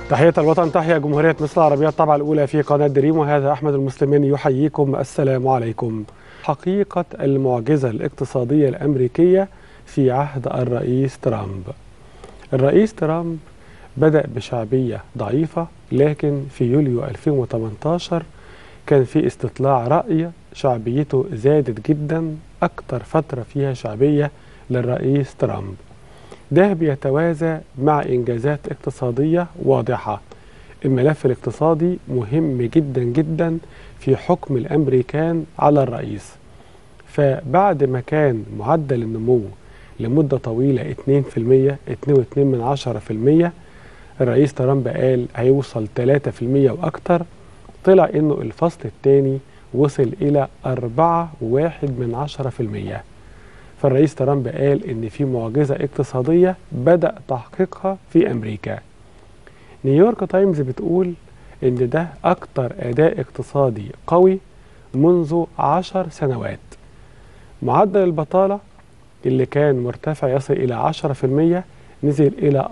تحية الوطن تحيا جمهورية مصر العربية الطبعة الأولى في قناة دريم وهذا أحمد المسلمين يحييكم السلام عليكم حقيقة المعجزة الاقتصادية الأمريكية في عهد الرئيس ترامب الرئيس ترامب بدأ بشعبية ضعيفة لكن في يوليو 2018 كان في استطلاع رأي شعبيته زادت جدا أكثر فترة فيها شعبية للرئيس ترامب ده بيتوازى مع إنجازات اقتصادية واضحة الملف الاقتصادي مهم جدا جدا في حكم الأمريكان على الرئيس فبعد ما كان معدل النمو لمدة طويلة 2% 2.2 من 10% الرئيس ترامب قال هيوصل 3% وأكتر طلع إنه الفصل الثاني وصل إلى 4.1 من 10% فالرئيس ترامب قال إن في معجزة اقتصادية بدأ تحقيقها في أمريكا نيويورك تايمز بتقول إن ده أكتر أداء اقتصادي قوي منذ عشر سنوات معدل البطالة اللي كان مرتفع يصل إلى 10% نزل إلى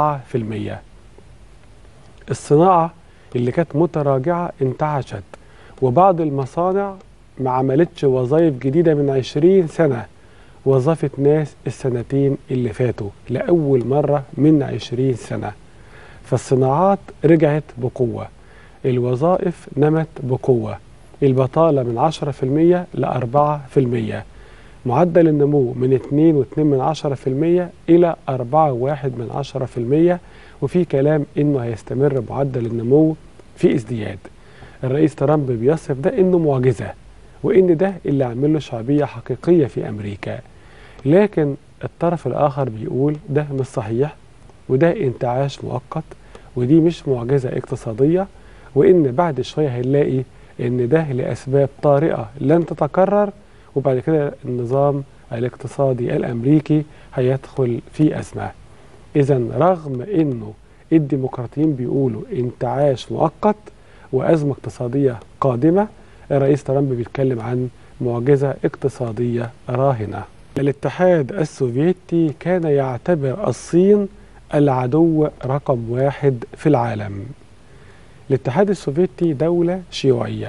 4% الصناعة اللي كانت متراجعة انتعشت وبعض المصانع ما عملتش وظائف جديدة من 20 سنة وظفت ناس السنتين اللي فاتوا لأول مرة من 20 سنة فالصناعات رجعت بقوة الوظائف نمت بقوة البطالة من 10% ل 4% معدل النمو من 2.2 من 10% إلى 4.1 من 10% وفي كلام إنه هيستمر معدل النمو في ازدياد الرئيس ترامب بيصف ده إنه معجزة وإن ده اللي عمل له شعبية حقيقية في أمريكا لكن الطرف الآخر بيقول ده مش صحيح وده انتعاش مؤقت ودي مش معجزة اقتصادية وإن بعد شوية هنلاقي إن ده لأسباب طارئة لن تتكرر وبعد كده النظام الاقتصادي الأمريكي هيدخل في أزمة إذا رغم إنه الديمقراطيين بيقولوا انتعاش مؤقت وأزمة اقتصادية قادمة الرئيس ترامب بيتكلم عن معجزة اقتصادية راهنة الاتحاد السوفيتي كان يعتبر الصين العدو رقم واحد في العالم الاتحاد السوفيتي دولة شيوعية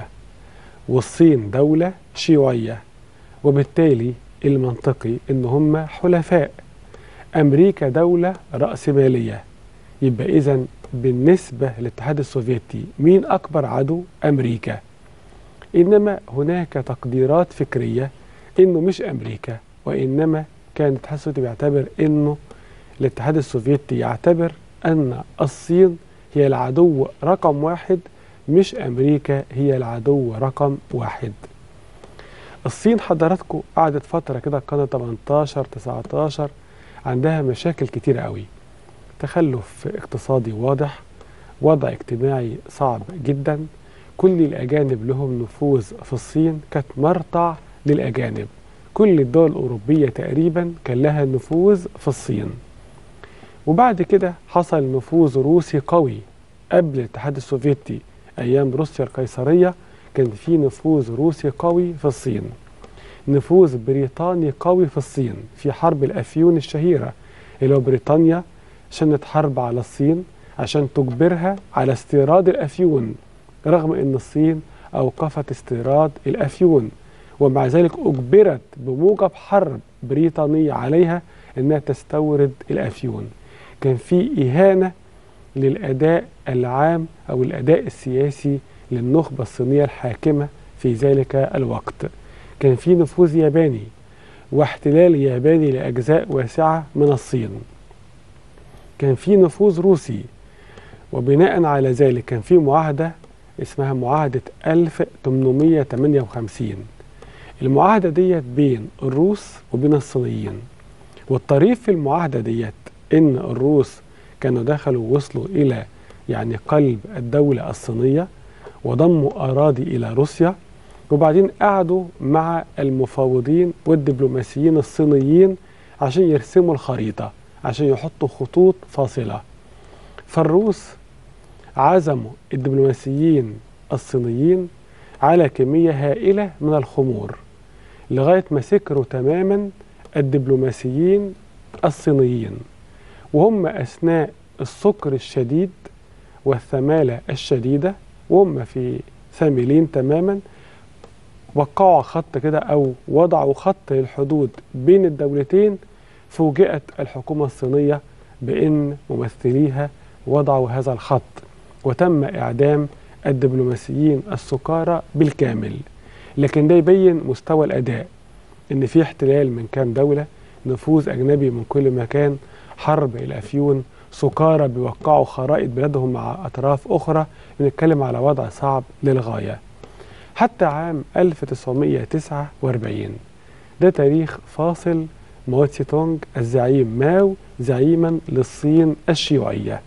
والصين دولة شيوعية وبالتالي المنطقي ان هم حلفاء امريكا دولة رأسمالية يبقى اذا بالنسبة للاتحاد السوفيتي مين اكبر عدو امريكا انما هناك تقديرات فكرية انه مش امريكا وانما كان الاتحاد السوفيتي بيعتبر انه الاتحاد السوفيتي يعتبر ان الصين هي العدو رقم واحد مش امريكا هي العدو رقم واحد الصين حضراتكم قعدت فترة كده القرن 18 19 عندها مشاكل كتيرة قوي تخلف اقتصادي واضح وضع اجتماعي صعب جدا كل الأجانب لهم نفوذ في الصين كانت مرتع للأجانب كل الدول الأوروبية تقريبا كان لها نفوذ في الصين وبعد كده حصل نفوذ روسي قوي قبل الاتحاد السوفيتي أيام روسيا القيصرية كان في نفوذ روسي قوي في الصين نفوذ بريطاني قوي في الصين في حرب الأفيون الشهيرة اللي هو بريطانيا شنت حرب على الصين عشان تجبرها على استيراد الأفيون رغم أن الصين أوقفت استيراد الأفيون ومع ذلك أجبرت بموجب حرب بريطانية عليها أنها تستورد الأفيون كان في إهانة للأداء العام أو الأداء السياسي للنخبة الصينية الحاكمة في ذلك الوقت كان في نفوذ ياباني واحتلال ياباني لأجزاء واسعة من الصين كان في نفوذ روسي وبناء على ذلك كان في معاهدة اسمها معاهدة 1858 المعاهدة ديت بين الروس وبين الصينيين والطريف في المعاهدة ديت إن الروس كانوا دخلوا وصلوا إلى يعني قلب الدولة الصينية وضموا أراضي إلى روسيا وبعدين قعدوا مع المفاوضين والدبلوماسيين الصينيين عشان يرسموا الخريطة عشان يحطوا خطوط فاصلة فالروس عزموا الدبلوماسيين الصينيين على كمية هائلة من الخمور لغاية ما سكروا تماما الدبلوماسيين الصينيين وهم أثناء السكر الشديد والثمالة الشديدة وهم في ثاملين تماما وقعوا خط كده أو وضعوا خط للحدود بين الدولتين فوجئت الحكومة الصينية بأن ممثليها وضعوا هذا الخط وتم إعدام الدبلوماسيين السكارى بالكامل لكن ده يبين مستوى الأداء إن في احتلال من كام دولة نفوذ أجنبي من كل مكان حرب الأفيون سكارى بيوقعوا خرائط بلادهم مع أطراف أخرى بنتكلم على وضع صعب للغاية حتى عام 1949 ده تاريخ فاصل ماو تسي تونج الزعيم ماو زعيما للصين الشيوعية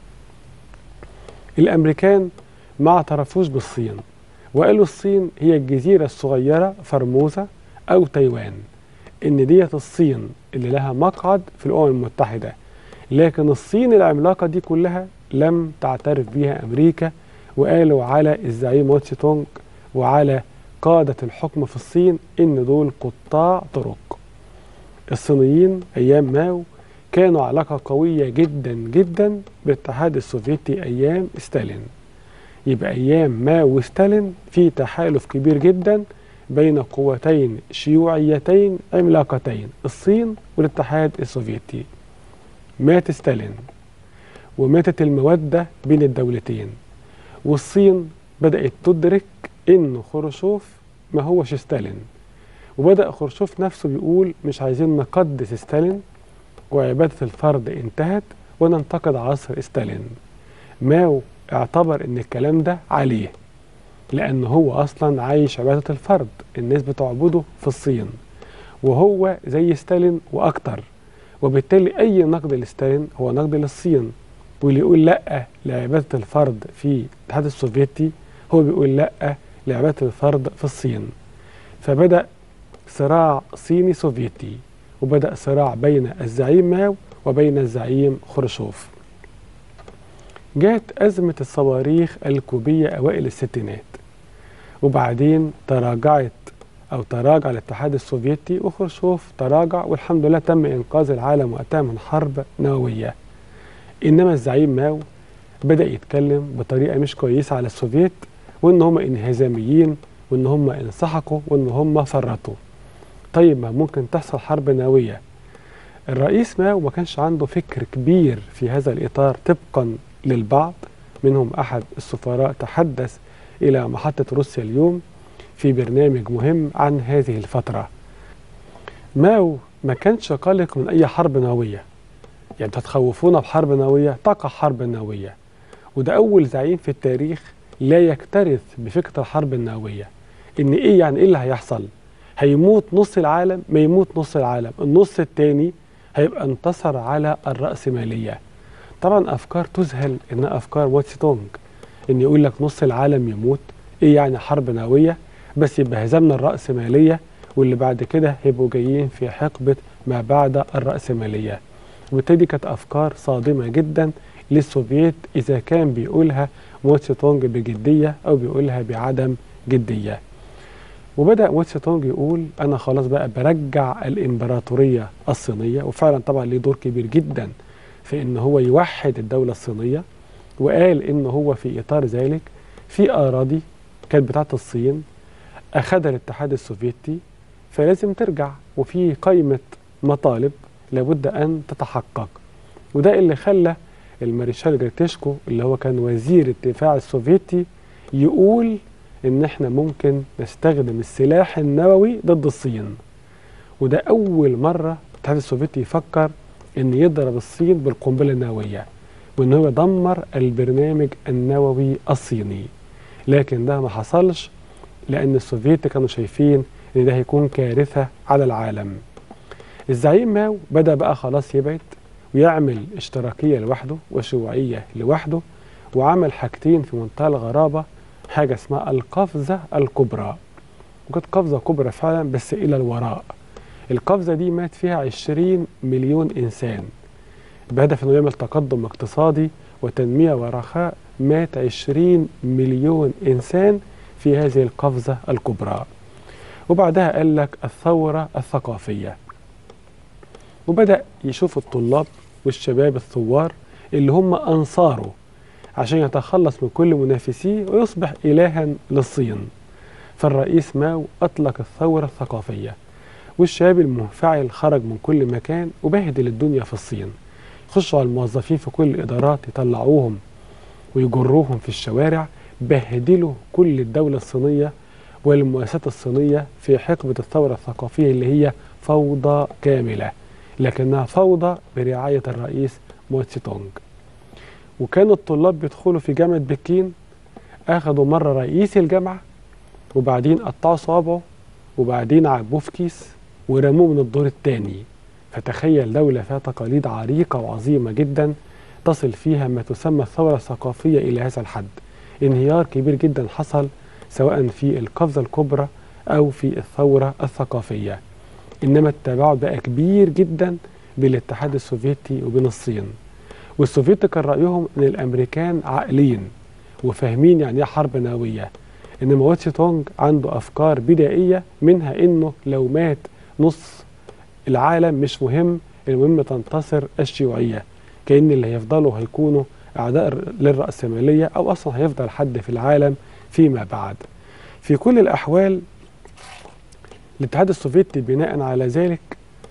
الأمريكان ما اعترفوش بالصين وقالوا الصين هي الجزيرة الصغيرة فرموزة أو تايوان إن ديت الصين اللي لها مقعد في الأمم المتحدة لكن الصين العملاقة دي كلها لم تعترف بها أمريكا وقالوا على الزعيم ماو تسي تونج وعلى قادة الحكم في الصين إن دول قطاع طرق الصينيين أيام ماو كانوا علاقة قوية جدا جدا بالاتحاد السوفيتي أيام ستالين يبقى أيام ماو وستالين في تحالف كبير جدا بين قوتين شيوعيتين عملاقتين الصين والاتحاد السوفيتي مات ستالين وماتت المودة بين الدولتين والصين بدأت تدرك إن خروشوف ما هوش ستالين وبدأ خروشوف نفسه بيقول مش عايزين نقدس ستالين وعبادة الفرد انتهت وننتقد عصر ستالين ماو اعتبر ان الكلام ده عليه لأن هو أصلا عايش عبادة الفرد الناس بتعبده في الصين وهو زي ستالين وأكتر وبالتالي أي نقد لستالين هو نقد للصين واللي يقول لأ لعبادة الفرد في الاتحاد السوفيتي هو بيقول لأ لعبادة الفرد في الصين فبدأ صراع صيني سوفيتي وبدأ صراع بين الزعيم ماو وبين الزعيم خروشوف جاءت أزمة الصواريخ الكوبية أوائل الستينات وبعدين تراجعت أو تراجع الاتحاد السوفيتي وخروشوف تراجع والحمد لله تم إنقاذ العالم وقتها من حرب نووية إنما الزعيم ماو بدأ يتكلم بطريقة مش كويسة على السوفيت وإن هم انهزاميين وإن هم انسحقوا وإن هم فرطوا طيب ما ممكن تحصل حرب نووية الرئيس ماو ما كانش عنده فكر كبير في هذا الإطار طبقا للبعض منهم أحد السفراء تحدث إلى محطة روسيا اليوم في برنامج مهم عن هذه الفترة ماو ما كانش قلق من أي حرب نووية يعني تتخوفونا بحرب نووية تقع حرب نووية وده أول زعيم في التاريخ لا يكترث بفكرة الحرب النووية إن إيه يعني إيه اللي هيحصل هيموت نص العالم ما يموت نص العالم النص التاني هيبقى انتصر على الرأسمالية طبعا أفكار تذهل إنها أفكار واتسي تونج إن يقول لك نص العالم يموت إيه يعني حرب نووية بس يبقى هزمنا الرأسمالية واللي بعد كده هيبقوا جايين في حقبة ما بعد الرأسمالية وبالتالي كانت أفكار صادمة جدا للسوفييت إذا كان بيقولها موتسي تونج بجدية أو بيقولها بعدم جدية وبدأ موتسي تونج يقول أنا خلاص بقى برجع الإمبراطورية الصينية وفعلا طبعا ليه دور كبير جدا في إن هو يوحد الدولة الصينية وقال إن هو في إطار ذلك في أراضي كانت بتاعت الصين أخذها الاتحاد السوفيتي فلازم ترجع وفي قائمة مطالب لابد أن تتحقق وده اللي خلى المارشال جريتشكو اللي هو كان وزير الدفاع السوفيتي يقول ان احنا ممكن نستخدم السلاح النووي ضد الصين وده اول مرة الاتحاد السوفيتي يفكر ان يضرب الصين بالقنبلة النووية وان هو يدمر البرنامج النووي الصيني لكن ده ما حصلش لان السوفيت كانوا شايفين ان ده هيكون كارثة على العالم الزعيم ماو بدأ بقى خلاص يبعد ويعمل اشتراكية لوحده وشيوعية لوحده وعمل حاجتين في منتهى الغرابة حاجة اسمها القفزة الكبرى وكانت قفزة كبرى فعلا بس إلى الوراء القفزة دي مات فيها 20 مليون إنسان بهدف أنه يعمل تقدم اقتصادي وتنمية ورخاء مات 20 مليون إنسان في هذه القفزة الكبرى وبعدها قال لك الثورة الثقافية وبدأ يشوف الطلاب والشباب الثوار اللي هم أنصاره عشان يتخلص من كل منافسيه ويصبح إلها للصين فالرئيس ماو أطلق الثورة الثقافية والشباب المنفعل خرج من كل مكان وبهدل الدنيا في الصين يخشوا على الموظفين في كل الإدارات يطلعوهم ويجروهم في الشوارع بهدلوا كل الدولة الصينية والمؤسسات الصينية في حقبة الثورة الثقافية اللي هي فوضى كاملة لكنها فوضى برعاية الرئيس مو تسي تونج وكانوا الطلاب بيدخلوا في جامعة بكين أخذوا مرة رئيس الجامعة وبعدين قطعوا صوابعه وبعدين عبوه في كيس ورموه من الدور الثاني فتخيل دولة فيها تقاليد عريقة وعظيمة جدا تصل فيها ما تسمى الثورة الثقافية إلى هذا الحد انهيار كبير جدا حصل سواء في القفزة الكبرى أو في الثورة الثقافية إنما التباعد بقى كبير جدا بين الاتحاد السوفيتي وبين الصين والسوفيت كان رأيهم إن الأمريكان عاقلين وفاهمين يعني إيه حرب نووية إنما ماو تسي تونج عنده أفكار بدائية منها إنه لو مات نص العالم مش مهم المهم تنتصر الشيوعية كأن اللي هيفضلوا هيكونوا أعداء للرأسمالية أو أصلا هيفضل حد في العالم فيما بعد في كل الأحوال الاتحاد السوفيتي بناء على ذلك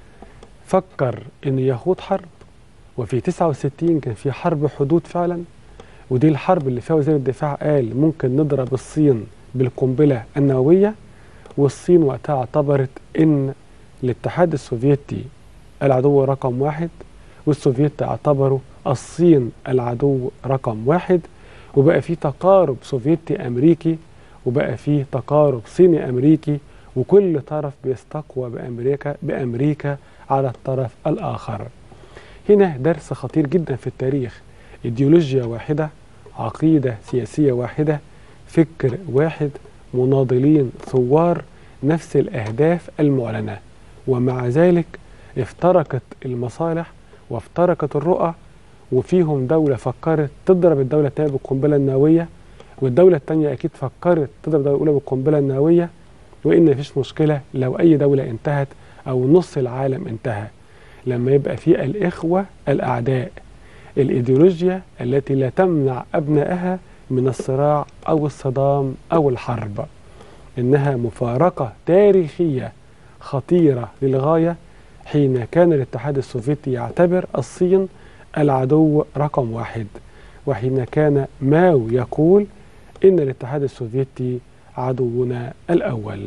فكر أنه يخوض حرب وفي 69 كان في حرب حدود فعلا ودي الحرب اللي فيها وزير الدفاع قال ممكن نضرب الصين بالقنبلة النووية والصين وقتها اعتبرت أن الاتحاد السوفيتي العدو رقم واحد والسوفيت اعتبروا الصين العدو رقم واحد وبقى في تقارب سوفيتي أمريكي وبقى في تقارب صيني أمريكي وكل طرف بيستقوى بأمريكا بأمريكا على الطرف الآخر هنا درس خطير جدا في التاريخ إيديولوجيا واحدة عقيدة سياسية واحدة فكر واحد مناضلين ثوار نفس الأهداف المعلنة ومع ذلك افترقت المصالح وافترقت الرؤى وفيهم دولة فكرت تضرب الدولة الثانية بالقنبلة النووية والدولة الثانية أكيد فكرت تضرب الدولة الأولى بالقنبلة النووية وإن مفيش مشكلة لو أي دولة انتهت أو نص العالم انتهى لما يبقى في الإخوة الأعداء الإيديولوجيا التي لا تمنع أبنائها من الصراع أو الصدام أو الحرب إنها مفارقة تاريخية خطيرة للغاية حين كان الاتحاد السوفيتي يعتبر الصين العدو رقم واحد وحين كان ماو يقول إن الاتحاد السوفيتي عدونا الأول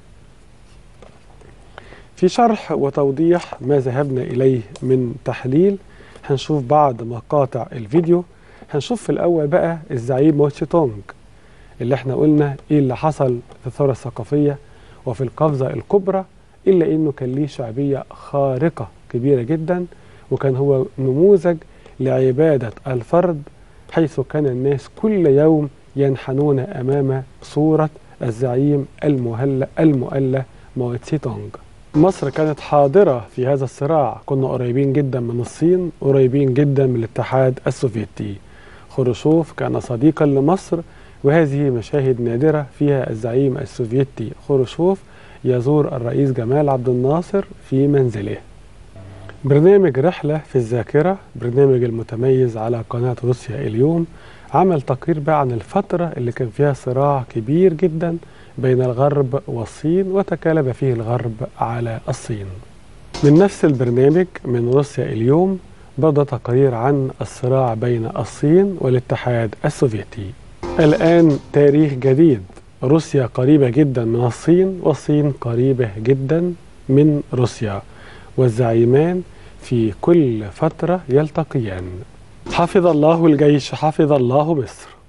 في شرح وتوضيح ما ذهبنا إليه من تحليل هنشوف بعض مقاطع الفيديو هنشوف في الأول بقى الزعيم مو تسي تونج اللي احنا قلنا ايه اللي حصل في الثورة الثقافية وفي القفزة الكبرى إلا إنه كان ليه شعبية خارقة كبيرة جدا وكان هو نموذج لعبادة الفرد حيث كان الناس كل يوم ينحنون أمام صورة الزعيم المهلأ المؤلة ماو تسي تونج مصر كانت حاضرة في هذا الصراع كنا قريبين جدا من الصين قريبين جدا من الاتحاد السوفيتي خروشوف كان صديقا لمصر وهذه مشاهد نادرة فيها الزعيم السوفيتي خروشوف يزور الرئيس جمال عبد الناصر في منزله برنامج رحلة في الذاكرة برنامج المتميز على قناة روسيا اليوم عمل تقرير بقى عن الفترة اللي كان فيها صراع كبير جدا بين الغرب والصين وتكالب فيه الغرب على الصين من نفس البرنامج من روسيا اليوم بدأ تقرير عن الصراع بين الصين والاتحاد السوفيتي الآن تاريخ جديد روسيا قريبة جدا من الصين والصين قريبة جدا من روسيا والزعيمان في كل فترة يلتقيان حفظ الله الجيش حفظ الله مصر